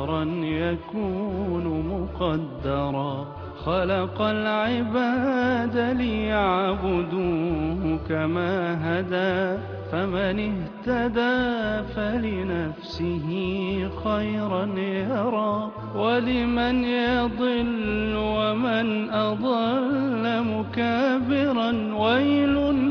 قدرا يكون مقدرا خلق العباد ليعبدوه كما هدى فمن اهتدى فلنفسه خيرا يرى ولمن يضل ومن أضل مكابرا ويل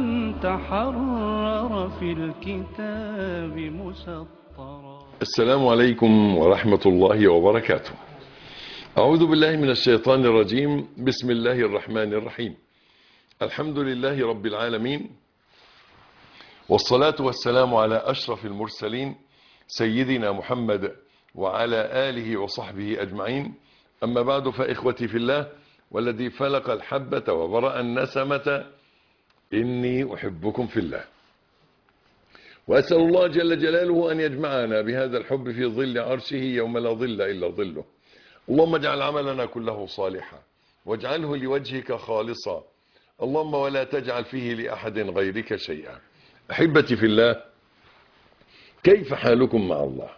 تحرر في الكتاب مسطرا السلام عليكم ورحمة الله وبركاته أعوذ بالله من الشيطان الرجيم بسم الله الرحمن الرحيم الحمد لله رب العالمين والصلاة والسلام على أشرف المرسلين سيدنا محمد وعلى آله وصحبه أجمعين أما بعد فإخوتي في الله والذي فلق الحبة وبرأ النسمة إني أحبكم في الله وأسأل الله جل جلاله أن يجمعنا بهذا الحب في ظل عرشه يوم لا ظل إلا ظله اللهم اجعل عملنا كله صالحا واجعله لوجهك خالصا اللهم ولا تجعل فيه لأحد غيرك شيئا أحبتي في الله كيف حالكم مع الله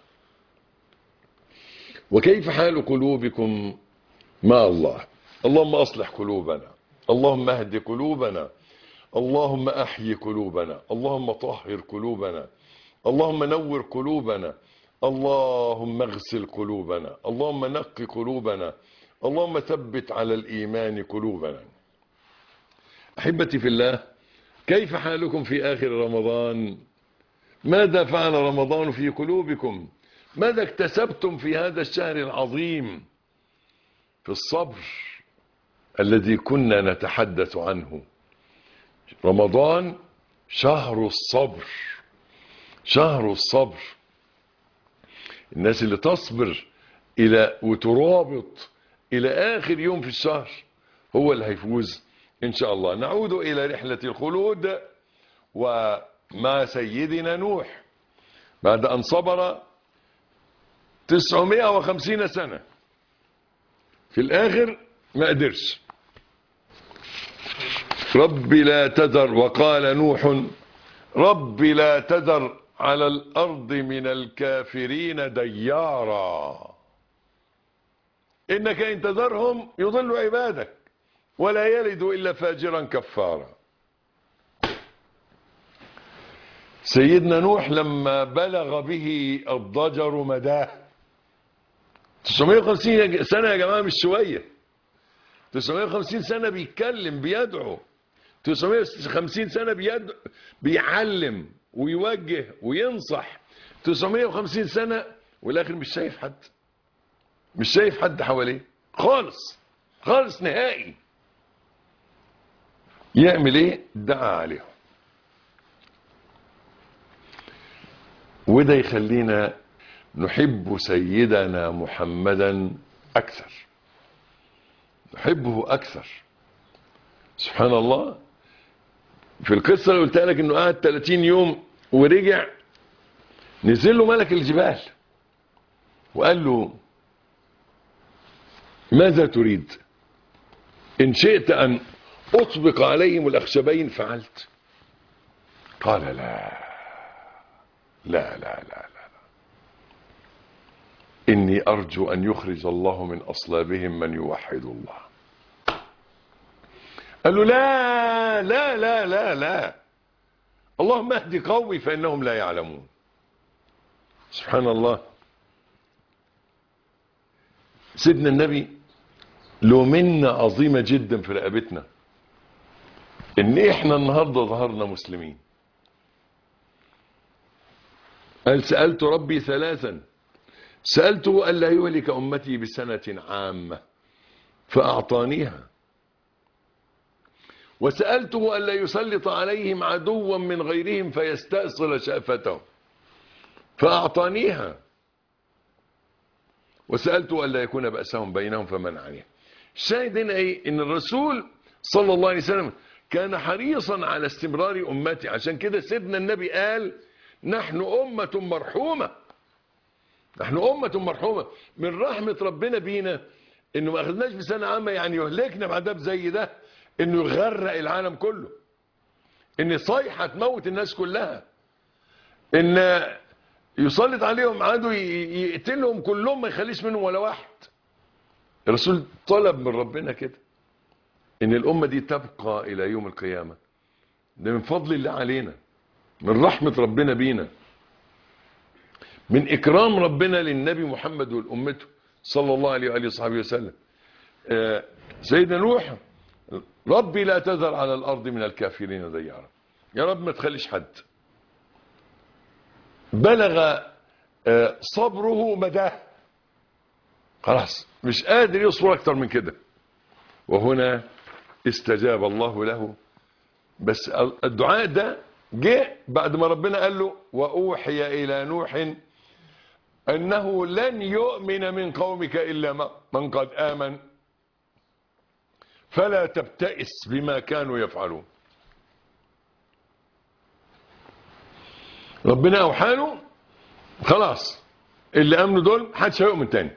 وكيف حال قلوبكم مع الله اللهم أصلح قلوبنا اللهم اهد قلوبنا اللهم أحيي قلوبنا اللهم طهر قلوبنا اللهم نور قلوبنا اللهم اغسل قلوبنا اللهم نق قلوبنا اللهم ثبت على الإيمان قلوبنا أحبتي في الله كيف حالكم في آخر رمضان ماذا فعل رمضان في قلوبكم ماذا اكتسبتم في هذا الشهر العظيم في الصبر الذي كنا نتحدث عنه رمضان شهر الصبر شهر الصبر الناس اللي تصبر إلى وترابط إلى آخر يوم في الشهر هو اللي هيفوز إن شاء الله نعود إلى رحلة الخلود ومع سيدنا نوح بعد أن صبر 950 سنة في الآخر ما قدرش رب لا تذر وقال نوح رب لا تذر على الأرض من الكافرين ديارا إنك إن تذرهم يضل عبادك ولا يلد إلا فاجرا كفارا سيدنا نوح لما بلغ به الضجر مداه 950 سنة يا جماعة مش شوية 950 سنة بيتكلم بيدعو 950 سنة بيدعو بيعلم ويوجه وينصح 950 سنة والاخر مش شايف حد مش شايف حد حواليه خالص خالص نهائي يعمل ايه دعا عليهم وده يخلينا نحب سيدنا محمدا اكثر نحبه اكثر سبحان الله في القصة اللي قلتها لك انه قعد 30 يوم ورجع نزل له ملك الجبال وقال له ماذا تريد ان شئت ان اطبق عليهم الاخشبين فعلت قال لا لا لا لا لا, لا. اني ارجو ان يخرج الله من اصلابهم من يوحد الله قال له لا لا لا لا لا اللهم اهد قومي فانهم لا يعلمون سبحان الله سيدنا النبي له منة عظيمة جدا في رقبتنا ان احنا النهاردة ظهرنا مسلمين قال سألت ربي ثلاثا سألته ألا يهلك أمتي بسنة عامة فأعطانيها وسألته ألا يسلط عليهم عدوا من غيرهم فيستأصل شأفتهم فأعطانيها وسألته ألا يكون بأسهم بينهم فمنعني الشاهد هنا إيه إن الرسول صلى الله عليه وسلم كان حريصا على استمرار أمتي عشان كده سيدنا النبي قال نحن أمة مرحومة نحن أمة مرحومة من رحمة ربنا بينا إنه ما أخذناش بسنة عامة يعني يهلكنا بعذاب زي ده إنه يغرق العالم كله إن صيحة تموت الناس كلها إن يسلط عليهم عدو ي- يقتلهم كلهم ما يخليش منهم ولا واحد الرسول طلب من ربنا كده ان الامه دي تبقى الى يوم القيامه ده من فضل الله علينا من رحمه ربنا بينا من اكرام ربنا للنبي محمد والامته صلى الله عليه واله وصحبه وسلم آه، سيدنا نوح ربي لا تذر على الارض من الكافرين ديارا يا رب ما تخليش حد بلغ آه، صبره مداه خلاص مش قادر يصبر اكتر من كده وهنا استجاب الله له بس الدعاء ده جه بعد ما ربنا قال له واوحي الى نوح انه لن يؤمن من قومك الا ما- من قد امن فلا تبتئس بما كانوا يفعلون ربنا اوحى له خلاص اللي امنوا دول محدش هيؤمن تاني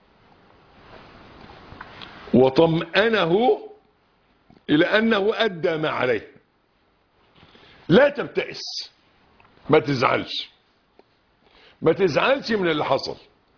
وطمأنه الى انه ادى ما عليه لا تبتئس ما تزعلش ما تزعلش من اللي حصل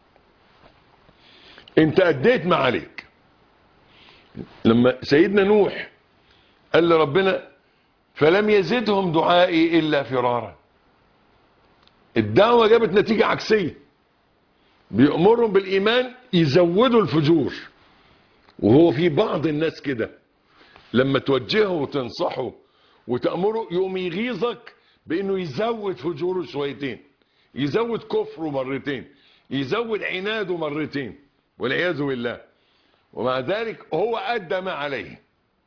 انت اديت ما عليك لما سيدنا نوح قال لربنا فلم يزدهم دعائي الا فرارا الدعوة جابت نتيجة عكسية بيأمرهم بالإيمان يزودوا الفجور وهو في بعض الناس كده لما توجهه وتنصحه وتأمره يقوم يغيظك بأنه يزود فجوره شويتين يزود كفره مرتين يزود عناده مرتين والعياذ بالله ومع ذلك هو أدى ما عليه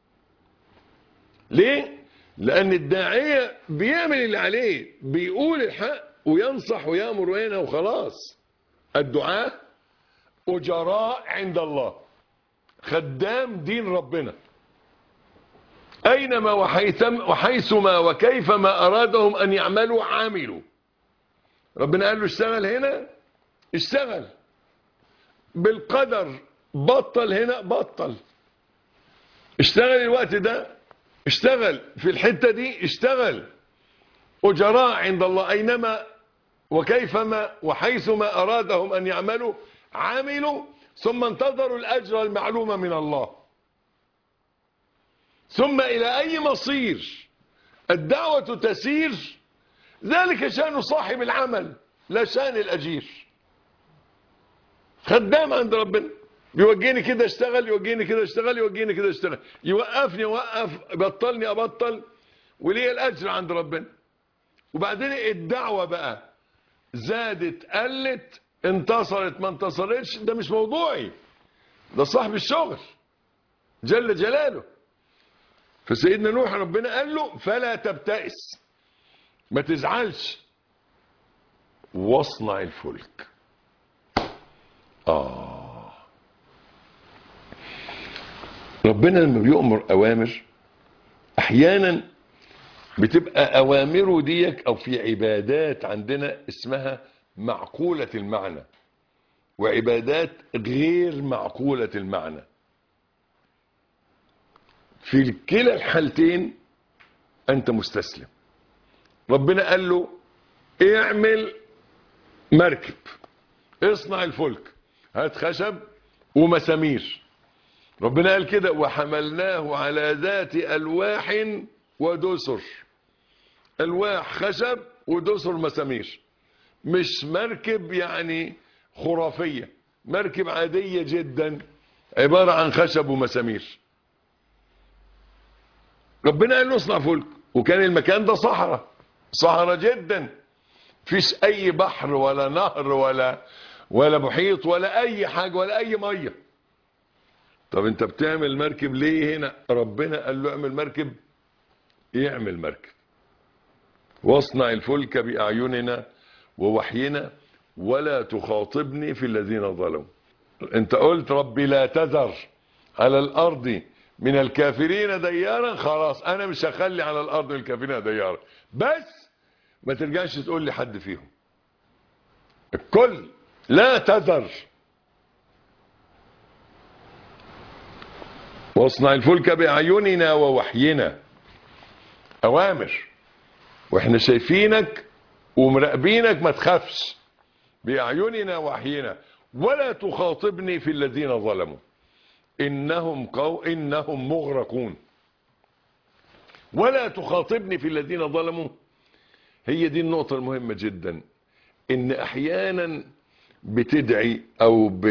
ليه؟ لأن الداعية بيعمل اللي عليه بيقول الحق وينصح ويأمر وينهى وخلاص الدعاء أجراء عند الله خدام دين ربنا أينما وحيثم وحيثما وكيفما أرادهم أن يعملوا عملوا ربنا قال له اشتغل هنا اشتغل بالقدر بطل هنا بطل اشتغل الوقت ده اشتغل في الحتة دي اشتغل أجراء عند الله أينما وكيفما وحيثما أرادهم أن يعملوا عملوا ثم انتظروا الأجر المعلوم من الله ثم إلى أي مصير الدعوة تسير ذلك شأن صاحب العمل لا شأن الأجير خدام عند ربنا يوجيني كده اشتغل يوجيني كده اشتغل يوجيني كده اشتغل يوقفني اوقف بطلني ابطل وليه الاجر عند ربنا وبعدين الدعوة بقى زادت قلت انتصرت ما انتصرتش ده مش موضوعي ده صاحب الشغل جل جلاله فسيدنا نوح ربنا قال له فلا تبتئس ما تزعلش واصنع الفلك آه ربنا لما بيؤمر أوامر أحيانا بتبقى أوامره ديك أو في عبادات عندنا اسمها معقولة المعنى وعبادات غير معقولة المعنى في كلا الحالتين أنت مستسلم ربنا قال له اعمل مركب اصنع الفلك هات خشب ومسامير ربنا قال كده وحملناه على ذات ألواح ودسر ألواح خشب ودسر مسامير مش مركب يعني خرافية مركب عادية جدا عبارة عن خشب ومسامير ربنا قال له اصنع فلك وكان المكان ده صحراء صحراء جدا فيش اي بحر ولا نهر ولا ولا محيط ولا اي حاجة ولا اي مية طب انت بتعمل مركب ليه هنا ربنا قال له اعمل مركب يعمل مركب واصنع الفلك بأعيننا ووحينا ولا تخاطبني في الذين ظلموا انت قلت ربي لا تذر على الارض من الكافرين ديارا خلاص انا مش هخلي على الارض من الكافرين ديارا بس ما ترجعش تقول لي حد فيهم الكل لا تذر واصنع الفلك بأعيننا ووحينا أوامر واحنا شايفينك ومراقبينك ما تخافش بأعيننا وحينا ولا تخاطبني في الذين ظلموا إنهم, قو إنهم مغرقون ولا تخاطبني في الذين ظلموا هي دي النقطة المهمة جدا إن أحيانا بتدعي أو ب...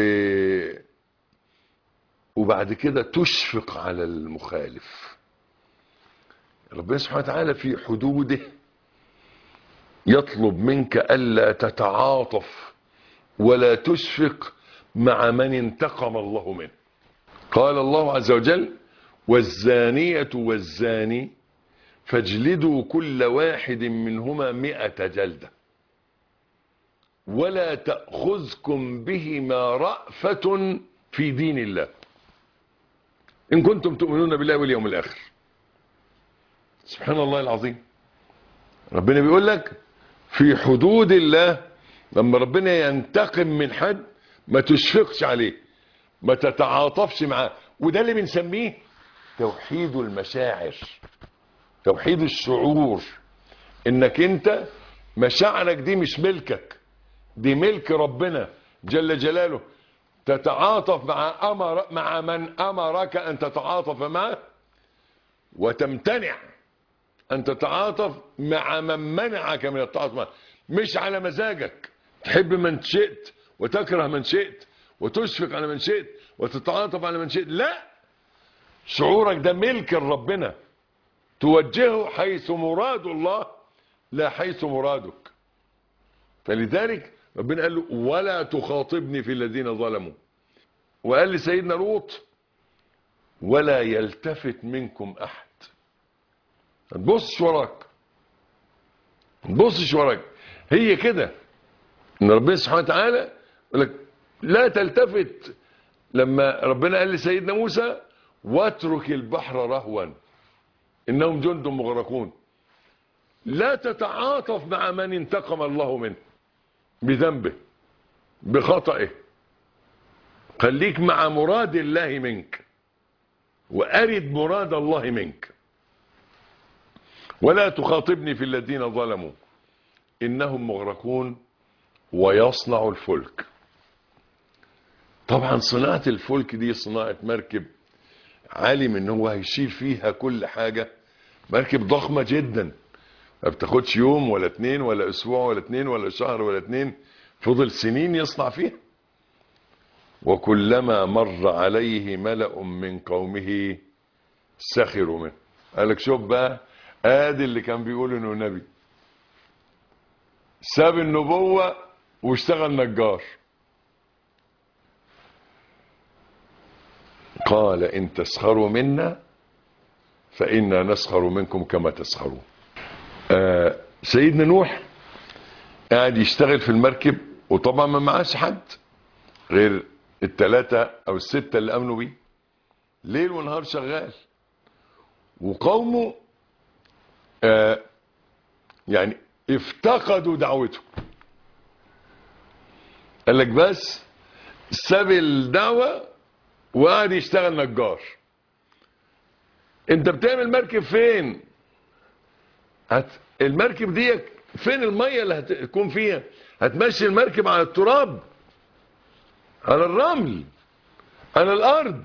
وبعد كده تشفق على المخالف ربنا سبحانه وتعالى في حدوده يطلب منك ألا تتعاطف ولا تشفق مع من انتقم الله منه قال الله عز وجل والزانية والزاني فاجلدوا كل واحد منهما مئة جلدة ولا تأخذكم بهما رأفة في دين الله إن كنتم تؤمنون بالله واليوم الآخر سبحان الله العظيم ربنا بيقول لك في حدود الله لما ربنا ينتقم من حد ما تشفقش عليه ما تتعاطفش معاه وده اللي بنسميه توحيد المشاعر توحيد الشعور انك انت مشاعرك دي مش ملكك دي ملك ربنا جل جلاله تتعاطف مع أمر مع من امرك ان تتعاطف معه وتمتنع ان تتعاطف مع من منعك من التعاطف معه مش على مزاجك تحب من شئت وتكره من شئت وتشفق على من شئت وتتعاطف على من شئت لا شعورك ده ملك ربنا توجهه حيث مراد الله لا حيث مرادك فلذلك ربنا قال له ولا تخاطبني في الذين ظلموا وقال لسيدنا لوط ولا يلتفت منكم احد ما تبصش وراك ما تبصش وراك هي كده ان ربنا سبحانه وتعالى يقول لك لا تلتفت لما ربنا قال لسيدنا موسى واترك البحر رهوا انهم جند مغرقون لا تتعاطف مع من انتقم الله منه بذنبه بخطئه خليك مع مراد الله منك وأرد مراد الله منك ولا تخاطبني في الذين ظلموا إنهم مغرقون ويصنع الفلك طبعا صناعة الفلك دي صناعة مركب عالم ان هو هيشيل فيها كل حاجة مركب ضخمة جدا ما بتاخدش يوم ولا اتنين ولا اسبوع ولا اتنين ولا شهر ولا اتنين فضل سنين يصنع فيها وكلما مر عليه ملأ من قومه سخروا منه قال لك شوف بقى ادي اللي كان بيقول انه نبي ساب النبوة واشتغل نجار قال إن تسخروا منا فإنا نسخر منكم كما تسخرون آه سيدنا نوح قاعد يشتغل في المركب وطبعا ما معاش حد غير الثلاثة أو الستة اللي أمنوا بيه ليل ونهار شغال وقومه آه يعني افتقدوا دعوته قال لك بس ساب الدعوه وقعد يشتغل نجار انت بتعمل مركب فين هت المركب دي فين المية اللي هتكون فيها هتمشي المركب على التراب على الرمل على الارض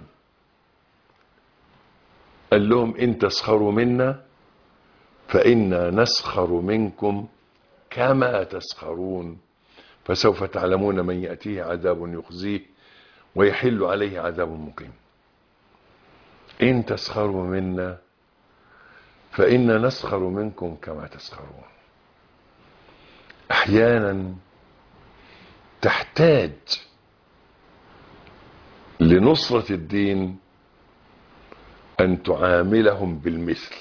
قال لهم ان تسخروا منا فانا نسخر منكم كما تسخرون فسوف تعلمون من ياتيه عذاب يخزيه ويحل عليه عذاب مقيم إن تسخروا منا فإنا نسخر منكم كما تسخرون أحيانا تحتاج لنصرة الدين أن تعاملهم بالمثل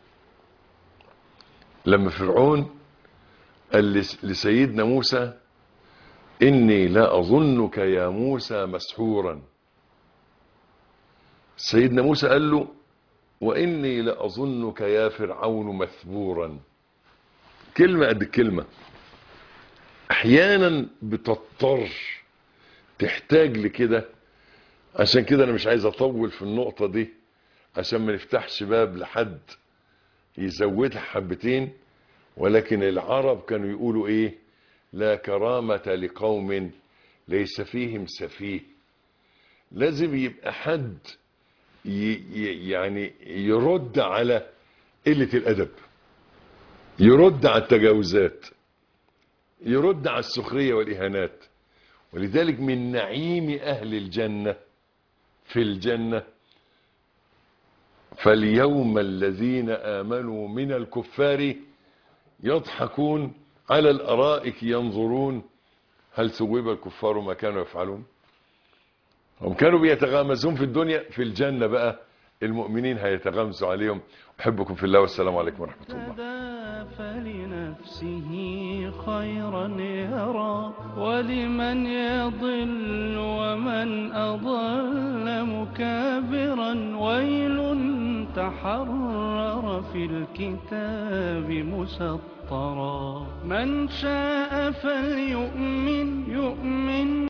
لما فرعون قال لسيدنا موسى إني لا أظنك يا موسى مسحورا سيدنا موسى قال له وإني لأظنك يا فرعون مثبورا كلمة قد كلمة أحيانا بتضطر تحتاج لكده عشان كده أنا مش عايز أطول في النقطة دي عشان ما نفتحش باب لحد يزودها حبتين ولكن العرب كانوا يقولوا إيه لا كرامة لقوم ليس فيهم سفيه لازم يبقى حد ي- ي- يعني يرد على قلة الأدب يرد على التجاوزات يرد على السخرية والإهانات ولذلك من نعيم أهل الجنة في الجنة فاليوم الذين آمنوا من الكفار يضحكون على الأرائك ينظرون هل ثوب الكفار ما كانوا يفعلون هم كانوا بيتغامزون في الدنيا في الجنة بقى المؤمنين هيتغامزوا عليهم أحبكم في الله والسلام عليكم ورحمة الله اهتدى فلنفسه خيرا يرى ولمن يضل ومن أضل مكابرا ويل تحرر في الكتاب مسطرا من شاء فليؤمن يؤمن